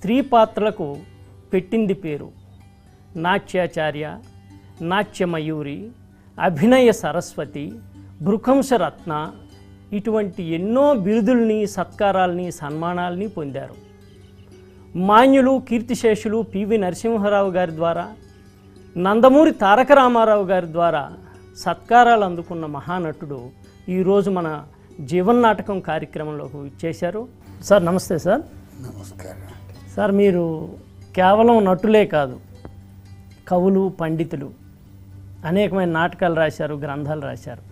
స్త్రీ పాత్రలకు పెట్టింది పేరు నాట్యాచార్య నాట్యమయూరి అభినయ సరస్వతి భృకంశరత్న ఇటువంటి ఎన్నో బిరుదుల్ని సత్కారాల్ని సన్మానాల్ని పొందారు మాన్యులు కీర్తిశేషులు పివి నరసింహారావు గారి ద్వారా నందమూరి తారక రామారావు గారి ద్వారా సత్కారాలు అందుకున్న మహానటుడు ఈరోజు మన జీవన్ నాటకం కార్యక్రమంలోకి ఇచ్చేశారు సార్ నమస్తే సార్ నమస్కారం సార్ మీరు కేవలం నటులే కాదు కవులు పండితులు అనేకమైన నాటకాలు రాశారు గ్రంథాలు రాశారు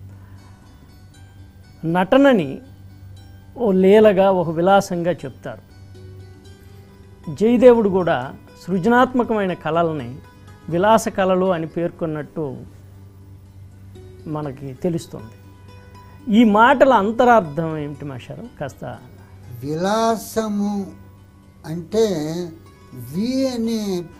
నటనని ఓ లీలగా ఒక విలాసంగా చెప్తారు జయదేవుడు కూడా సృజనాత్మకమైన కళల్ని విలాస కళలు అని పేర్కొన్నట్టు మనకి తెలుస్తుంది ఈ మాటల అంతరార్థం ఏమిటి మాస్టారు కాస్త విలాసము అంటే వి అనే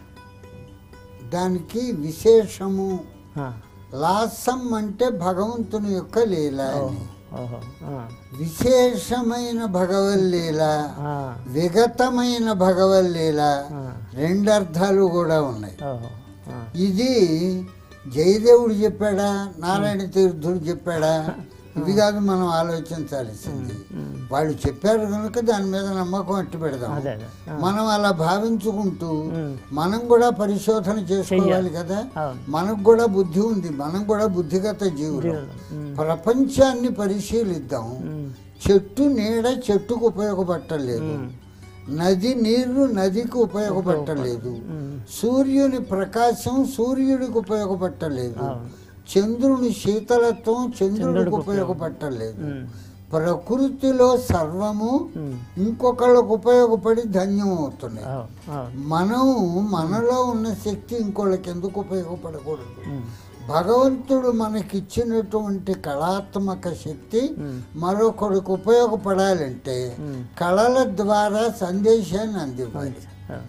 దానికి విశేషము ఆ, లాసం అంటే భగవంతుని యొక్క లీల అని ఓహో ఆ, విశేషమైన భగవల్లీల ఆ, విగతమైన భగవల్లీల ఆ, రెండు అర్థాలు కూడా ఉన్నాయి ఓహో ఆ, ఇది జయదేవుడు చెప్పాడా నారాయణ తీర్థుడు చెప్పాడా ఇవి కాదు మనం ఆలోచించాల్సింది వాళ్ళు చెప్పారు కనుక దాని మీద నమ్మకం అట్టు పెడదాం అదే అదే ఆ, మనం అలా భావించుకుంటూ ఉమ్, మనం కూడా పరిశోధన చేసుకోవాలి కదా అవును మనకు కూడా బుద్ధి ఉంది మనం కూడా బుద్ధిగత జీవులు ఉమ్, ప్రపంచాన్ని పరిశీలిద్దాం ఉమ్, చెట్టు నీడ చెట్టుకు ఉపయోగపట్టలేదు ఉమ్, నది నీరు నదికి ఉపయోగపట్టలేదు ఉమ్, సూర్యుని ప్రకాశం సూర్యుడికి ఉపయోగపట్టలేదు అవును చంద్రుని శీతలత్వం చంద్రుడికి ఉపయోగపట్టలేదు ఉమ్, ప్రకృతిలో సర్వము ఉమ్, ఇంకొకళ్ళకు ఉపయోగపడి ధన్యం అవుతున్నాయి అవును అవును మనం మనలో ఉన్న శక్తి ఇంకోళ్ళకి ఎందుకు ఉపయోగపడకూడదు ఉమ్, భగవంతుడు మనకిచ్చినటువంటి కళాత్మక శక్తి ఉమ్, మరొకరికి ఉపయోగపడాలంటే ఉమ్, కళల ద్వారా సందేశాన్ని అందివ్వాలి అవును.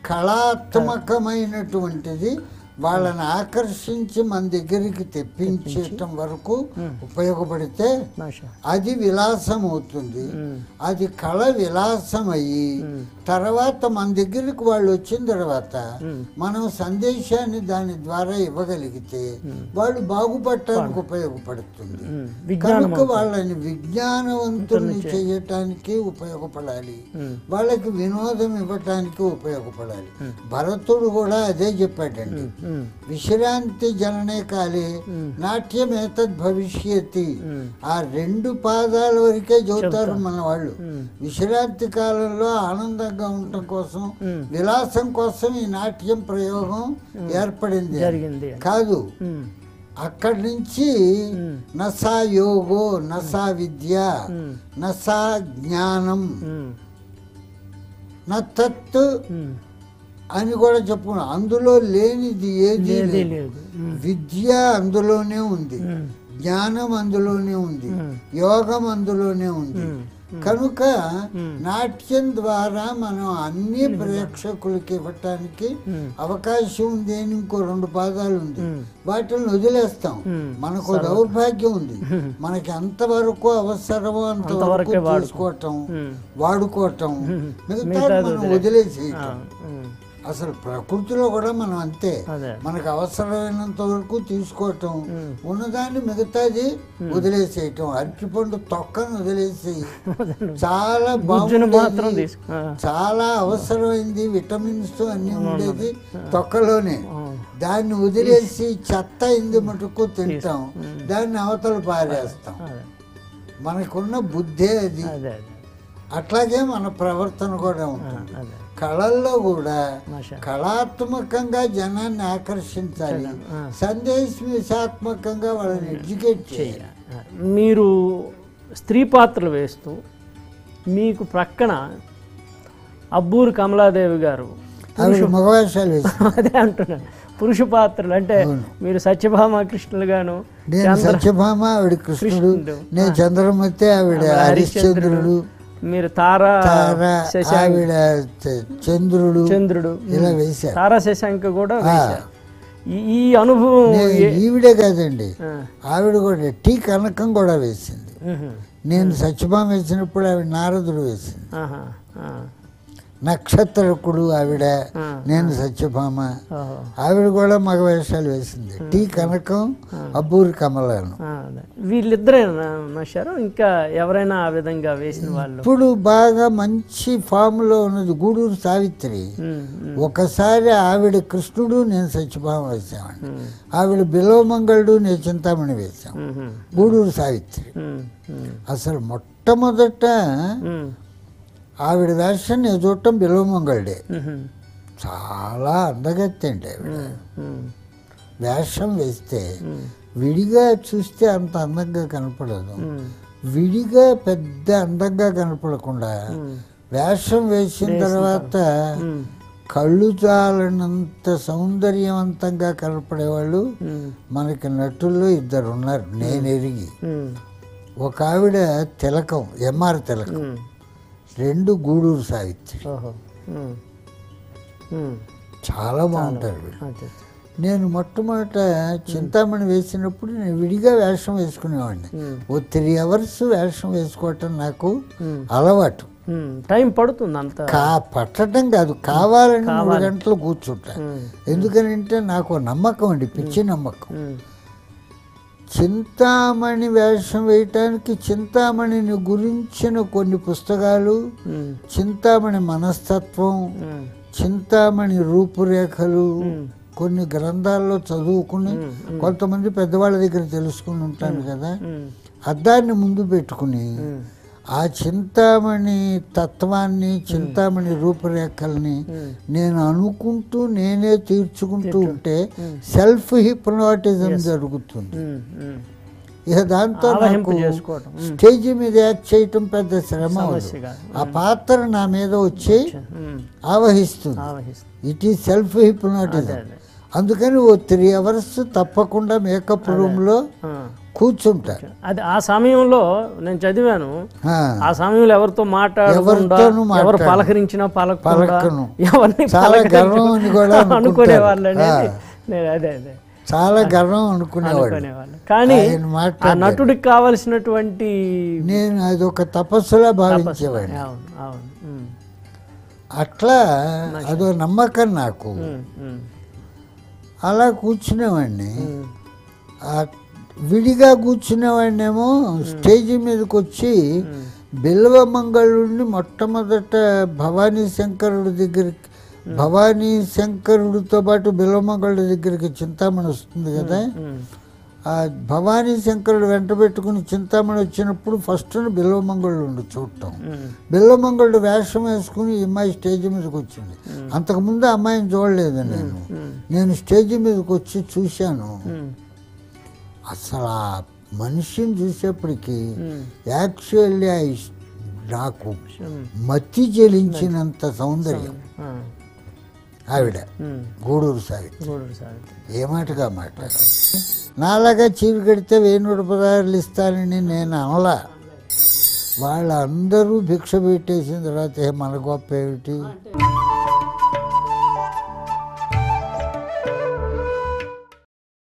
కళాత్మకమైనటువంటిది వాళ్ళని ఆకర్షించి మన దగ్గరికి తెప్పించటం వరకు ఉపయోగపడితే మాషా అది విలాసం అవుతుంది ఉమ్, అది కళ విలాసం అయ్యి ఉమ్, తర్వాత మన దగ్గరికి వాళ్ళు వచ్చిన తర్వాత ఉమ్, మనం సందేశాన్ని దాని ద్వారా ఇవ్వగలిగితే వాళ్ళు బాగుపడటానికి ఉపయోగపడుతుంది ఉమ్, విజ్ఞానం కనుక వాళ్ళని విజ్ఞానవంతుల్ని చేయటానికి ఉపయోగపడాలి ఉమ్, వాళ్ళకి వినోదం ఇవ్వటానికి ఉపయోగపడాలి భరతుడు కూడా అదే చెప్పాడండి ఉమ్, విశ్రాంతి జననే కాలే ఉమ్. నాట్యమేతద్ భవిష్యతి ఉమ్, ఆ రెండు పాదాల వరకే చెబుతారు మన వాళ్ళు ఉమ్, విశ్రాంతి కాలంలో ఆనందంగా ఉండటం కోసం ఉమ్. విలాసం కోసం ఈ నాట్యం ప్రయోగం ఏర్పడింది జరిగింది కాదు ఉమ్, అక్కడి నుంచి ఉమ్, నసా యోగో నసా విద్య ఉమ్, నసా జ్ఞానం ఉమ్, నతత్ ఉమ్. అని కూడా చెప్పుకున్నాం అందులో లేనిది ఏది ఏదీ లేదు లేదు ఉమ్, విద్య అందులోనే ఉంది ఉమ్, జ్ఞానం అందులోనే ఉంది ఉమ్, యోగం అందులోనే ఉంది ఉమ్, కనుక ఉమ్. నాట్యం ద్వారా మనం అన్ని ప్రేక్షకులకి ఇవ్వటానికి ఉమ్, అవకాశం ఉంది అని ఇంకో రెండు పాదాలు ఉంది ఉమ్, వాటిని వదిలేస్తాం ఉమ్. మనకు దౌర్భాగ్యం ఉంది మనకి ఎంతవరకు అవసరమో అంతవరకు అంతవరకే వాడుకో. తీసుకోవటం ఉమ్, వాడుకోవటం ఉమ్. మిగతా మిగతాది మనం వదిలే- వదిలేసేయటం ఆ, ఉమ్, అసలు ప్రకృతిలో కూడా మనం అంతే అదే మనకు అవసరమైనంత వరకు తీసుకోవటం ఉమ్. ఉన్నదాన్ని మిగతాది వదిలేసేయటం అరటిపండు తొక్కను వదిలేసి చాలా గుజ్జును మాత్రం బాగుండేది తీసుకు ఆ, చాలా అవసరమైంది విటమిన్స్ అన్ని ఉండేది తొక్కలోనే ఆ, దాన్ని వదిలేసి చెత్త అయింది మటుకు తింటాం దాన్ని అవతల పారేస్తాం అదే మనకున్న బుద్ధే అది అదే అదే అట్లాగే మన ప్రవర్తన కూడా ఆ, ఉంటుంది అదే కళల్లో కూడా మాషా కళాత్మకంగా జనాన్ని ఆకర్షించాలి ఆ. సందేశాత్మకంగా వాళ్ళని ఎడ్యుకేట్ చేయాలి ఆ, మీరు స్త్రీ పాత్రలు వేస్తూ మీకు ప్రక్కన అబ్బూరు కమలాదేవి గారు ఆవిడ మగవేషాలు వేసి అదే అంటున్నాను పురుష పాత్రలు అంటే మీరు సత్యభామ కృష్ణులు గాను నేను సత్యభామ ఆవిడ కృష్ణుడు కృష్ణుడు. నేను చంద్రమతి ఆవిడ హరిశ్చంద్రుడు మీరు తారా తార శశాంక్ ఆవిడ చ- చంద్రుడు చంద్రుడు ఇలా వేశారు తారా శశాంక్ కూడా వేశారు ఈ- ఈ అనుభవం నేను ఏ- ఈవిడే కాదండి ఆ, ఆవిడ కూడా టీ కనకం కూడా వేసింది ఉహు, నేను సత్యభామ వేసినప్పుడు ఆవిడ నారదుడు వేసింది ఆహా, ఆ, నక్షత్రకుడు ఆవిడ ఆ, నేను సత్యభామ ఓహో ఆవిడ కూడా మగ వేషాలు వేసింది టీ కనకం అబ్బూరి కమలను ఆ, అదే. వీళ్ళిద్దరే మాస్టారు ఇంకా ఎవరైనా ఆ విధంగా వేసిన వాళ్ళు ఇప్పుడు బాగా మంచి ఫామ్లో ఉన్నది గూడూరు సావిత్రి ఉమ్, ఉమ్, ఒకసారి ఆవిడ కృష్ణుడు నేను సత్యభామ వేసామండి ఉమ్, ఆవిడ బిలోమంగళుడు నేను చింతామణి వేశాం ఉమ్, ఉమ్, గూడూరు సావిత్రి ఉమ్, ఉమ్, అసలు మొట్టమొదట ఉమ్, ఆవిడ వేషం నేను చూడటం బిలోమంగళుడే ఉమ్, చాలా అందగత్తండి ఆవిడ ఉమ్, వేషం వేస్తే ఉమ్, విడిగా చూస్తే అంత అందంగా కనపడదు ఉమ్, విడిగా పెద్ద అందంగా కనపడకుండా ఉమ్, వేషం వేసిన తర్వాత ఉమ్, కళ్ళు చాలనంత సౌందర్యవంతంగా కనపడేవాళ్ళు ఉమ్, మనకి నటుల్లో ఇద్దరు ఉన్నారు నేను ఎరిగి ఉమ్, ఒక ఆవిడ తిలకం ఎంఆర్ తిలకం ఉమ్, రెండు గూడూరు సావిత్రి ఓహో ఉమ్, ఉమ్, చాలా బాగుంటారు వీళ్ళు అదే. నేను మొట్టమొదట చింతామణి వేసినప్పుడు నేను విడిగా వేషం వేసుకునేవాడిని ఉమ్, ఓ త్రీ అవర్స్ వేషం వేసుకోవటం నాకు ఉమ్, అలవాటు ఉమ్, టైం పడుతుంది అంత కా పట్టడం కాదు కావాలని మూడు గంటలు కూర్చుంటా ఉమ్, ఎందుకనంటే నాకు ఓ నమ్మకం అండి పిచ్చి నమ్మకం ఉమ్, చింతామణి వేషం వేయటానికి చింతామణిని గురించిన కొన్ని పుస్తకాలు ఉమ్, చింతామణి మనస్తత్వం ఉమ్, చింతామణి రూపురేఖలు ఉమ్, కొన్ని గ్రంథాల్లో చదువుకుని ఉమ్, కొంతమంది పెద్దవాళ్ళ దగ్గర తెలుసుకుని ఉంటాను కదా ఉమ్, అద్దాన్ని ముందు పెట్టుకుని ఉమ్, ఆ చింతామణి తత్వాన్ని చింతామణి రూపురేఖల్ని ఉమ్, నేను అనుకుంటూ నేనే తీర్చుకుంటూ ఉంటే ఉమ్. సెల్ఫ్ హిప్నాటిజం జరుగుతుంది ఉమ్, ఉమ్. ఇక దాంతో ఆవహింపు నాకు చేసుకోవటం ఉమ్, స్టేజ్ మీద యాక్ట్ చేయటం పెద్ద శ్రమ అవదు. సమస్య కాదు ఆ పాత్ర నా మీద వచ్చి ఉమ్, ఆవహిస్తుంది ఆవహిస్తుంది ఇట్ ఈస్ సెల్ఫ్ అదే హిప్నాటిజం అదే అందుకని ఓ త్రీ అవర్స్ తప్పకుండా మేకప్ రూమ్లో ఆ. కూర్చుంటా అది ఆ సమయంలో నేను చదివాను ఆ, ఆ సమయంలో ఎవరితో మాట్లాడకుండా ఎవరితోనూ ఎవరు మాట్లాడను. పలకరించినా పలకకుండా పలకను. ఎవరిని చాలా గర్వం అని కూడా అనుకునే వాళ్ళు అనుకుంటారు. నేను అదే అదే చాలా గర్వం అనుకునేవాడు అనుకునేవాళ్ళు కానీ ఆయన ఆ మాట్లాడారు నటుడికి కావలసినటువంటి నేను అది ఒక తపస్సులా భావించేవాడిని అవును అవును ఉమ్, అట్లా అదో నమ్మకం నాకు ఉమ్, ఉమ్, అలా కూర్చునేవాడిని ఉమ్, ఆ విడిగా కూర్చునేవాడినేమో స్టేజీ మీదకి వచ్చి ఉమ్, బిల్వమంగళుడిని మొట్టమొదట భవానీ శంకరుడి దగ్గరికి భవానీ శంకరుడితో పాటు బిల్వమంగళుడి దగ్గరికి చింతామణి వస్తుంది కదా ఉమ్, ఆ భవానీ శంకరుడు వెంట పెట్టుకుని చింతామణి వచ్చినప్పుడు ఫస్ట్ బిల్వమంగళుడు చూడటం ఉమ్, బిల్వమంగళుడు వేషం వేసుకుని ఈ అమ్మాయి స్టేజ్ మీదకి వచ్చింది అంతకుముందు ఆ అమ్మాయిని చూడలేదు నేను ఉమ్, నేను స్టేజ్ మీదకి వచ్చి చూశాను ఉమ్, అసలు ఆ మనిషిని చూసేప్పటికి ఉమ్, యాక్చువల్లీ ఐ నాకు ఉమ్, మతి చెలించినంత సౌందర్యం ఆ, ఆవిడ ఉమ్, గూడూరు సావిత్రి గూడూరు సావిత్రి ఏ మాటగా మాట్లాడు నాలాగా చీర కడితే వెయ్యి నూట పదార్లు ఇస్తానని నేను అనలా వాళ్ళందరూ భిక్ష పెట్టేసిన తర్వాత ఏ మన గొప్ప ఏమిటి